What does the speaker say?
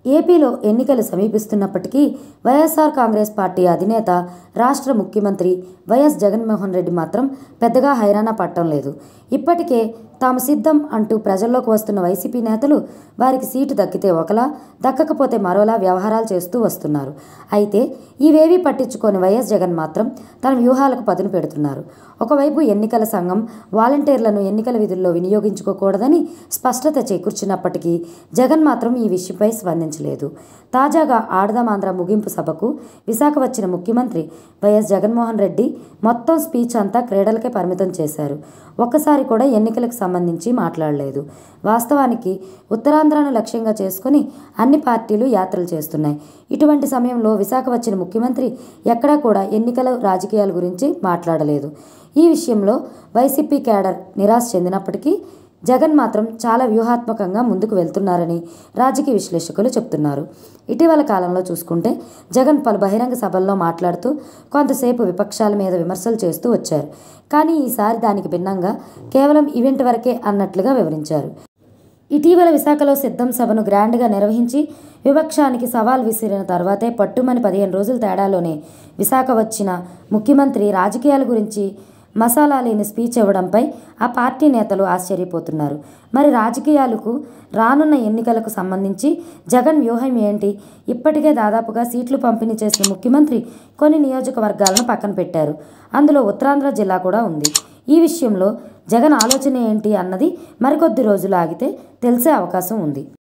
ఏపీలో ఎన్నికలు సమీపిస్తున్నప్పటికీ వైఎస్ఆర్ కాంగ్రెస్ పార్టీ అధినేత రాష్ట్ర ముఖ్యమంత్రి వైఎస్ జగన్మోహన్ రెడ్డి మాత్రం పెద్దగా హైరాణ పట్టడం లేదు ఇప్పటికే తాము సిద్ధం అంటూ ప్రజల్లోకి వస్తున్న వైసీపీ నేతలు వారికి సీటు దక్కితే ఒకలా దక్కకపోతే మరోలా వ్యవహారాలు చేస్తూ వస్తున్నారు అయితే ఇవేవీ పట్టించుకొని వైఎస్ జగన్ మాత్రం తన వ్యూహాలకు పదును పెడుతున్నారు ఒకవైపు ఎన్నికల సంఘం వాలంటీర్లను ఎన్నికల విధుల్లో వినియోగించుకోకూడదని స్పష్టత చేకూర్చినప్పటికీ జగన్ మాత్రం ఈ విషయంపై స్పందించలేదు తాజాగా ఆడదామాంధ్ర ముగింపు సభకు విశాఖ వచ్చిన ముఖ్యమంత్రి వైఎస్ జగన్మోహన్ రెడ్డి మొత్తం స్పీచ్ అంతా క్రీడలకే పరిమితం చేశారు ఒక్కసారి కూడా ఎన్నికలకు సంబంధించి మాట్లాడలేదు వాస్తవానికి ఉత్తరాంధ్రను లక్ష్యంగా చేసుకుని అన్ని పార్టీలు యాత్రలు చేస్తున్నాయి ఇటువంటి సమయంలో విశాఖ వచ్చిన ముఖ్యమంత్రి ఎక్కడా కూడా ఎన్నికల రాజకీయాల గురించి మాట్లాడలేదు ఈ విషయంలో వైసీపీ కేడర్ నిరాశ చెందినప్పటికీ జగన్ మాత్రం చాలా వ్యూహాత్మకంగా ముందుకు వెళ్తున్నారని రాజకీయ విశ్లేషకులు చెప్తున్నారు ఇటీవల కాలంలో చూసుకుంటే జగన్ పలు బహిరంగ సభల్లో మాట్లాడుతూ కొంతసేపు విపక్షాల మీద విమర్శలు చేస్తూ వచ్చారు కానీ ఈసారి దానికి భిన్నంగా కేవలం ఈవెంట్ వరకే అన్నట్లుగా వివరించారు ఇటీవల విశాఖలో సిద్ధం సభను గ్రాండ్గా నిర్వహించి విపక్షానికి సవాల్ విసిరిన తర్వాతే పట్టుమని పదిహేను రోజుల తేడాలోనే విశాఖ వచ్చిన ముఖ్యమంత్రి రాజకీయాల గురించి మసాలా లేని స్పీచ్ ఇవ్వడంపై ఆ పార్టీ నేతలు ఆశ్చర్యపోతున్నారు మరి రాజకీయాలకు రానున్న ఎన్నికలకు సంబంధించి జగన్ వ్యూహం ఏంటి ఇప్పటికే దాదాపుగా సీట్లు పంపిణీ చేసిన ముఖ్యమంత్రి కొన్ని నియోజకవర్గాలను పక్కన పెట్టారు అందులో ఉత్తరాంధ్ర జిల్లా కూడా ఉంది ఈ విషయంలో జగన్ ఆలోచన ఏంటి అన్నది మరికొద్ది రోజులు ఆగితే తెలిసే అవకాశం ఉంది